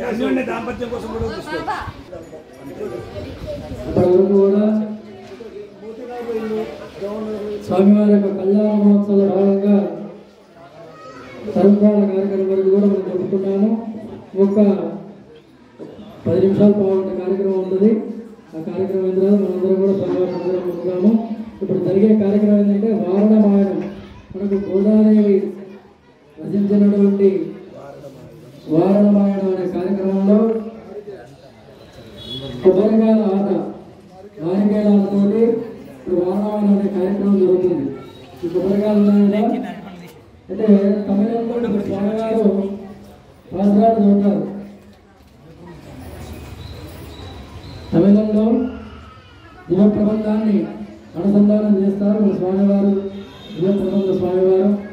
అన్యోన్య దాంపత్యం కోసం కూడా తీసుకోవచ్చు ఇప్పటివరకు కూడా స్వామివారి యొక్క కళ్యాణ మహోత్సవంలో భాగంగా తరంగాల కార్యక్రమం వరకు కూడా మనం జరుపుకున్నాము ఒక పది నిమిషాలు పాల్గొనే కార్యక్రమం ఉంటుంది ఆ కార్యక్రమం అయిన తర్వాత మనందరం కూడా సమావేశం ముందుగాము ఇప్పుడు జరిగే కార్యక్రమం ఏంటంటే వారణ మాయనం మనకు గోదాదేవి రచించినటువంటి వారణ మాయనం అనే కార్యక్రమంలో కొబ్బరికాయల ఆట నారికేల ఆటతోటి ఇప్పుడు వారణావనం అనే కార్యక్రమం జరుగుతుంది ఈ కొబ్బరికాయలు ఉన్నాయి కదా, అయితే తమిళంలో ఇప్పుడు స్వామివారు పాత్రాలు ఉంటారు తమిళంలో దివ ప్రబంధాన్ని అనుసంధానం చేస్తారు మన స్వామివారు దివ ప్రబంధ స్వామివారు